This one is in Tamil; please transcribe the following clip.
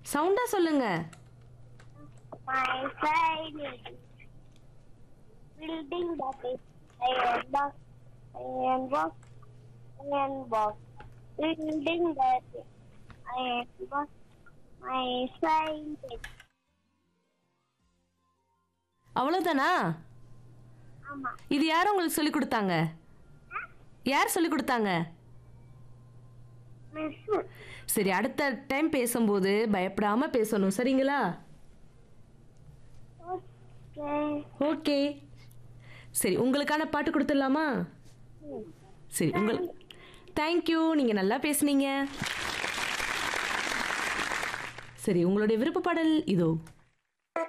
சவுண்டா சொல்லுங்க My side is building that is iron box, iron box, iron box. Building that is iron box. My side is அவ்வளவுதானா ஆமா இது யார் உங்களுக்கு சொல்லி கொடுத்தாங்க யார் சொல்லி கொடுத்தாங்க மிஸ் சரி அடுத்த டைம் பேசும்போது பயப்படாம பேசணும் சரிங்களா ஓகே ஓகே சரி உங்களுக்கான பாட்டு கொடுத்துடலாமா சரி உங்கள் தேங்க்யூ நீங்கள் நல்லா பேசுனீங்க சரி உங்களுடைய விருப்ப பாடல் இதோ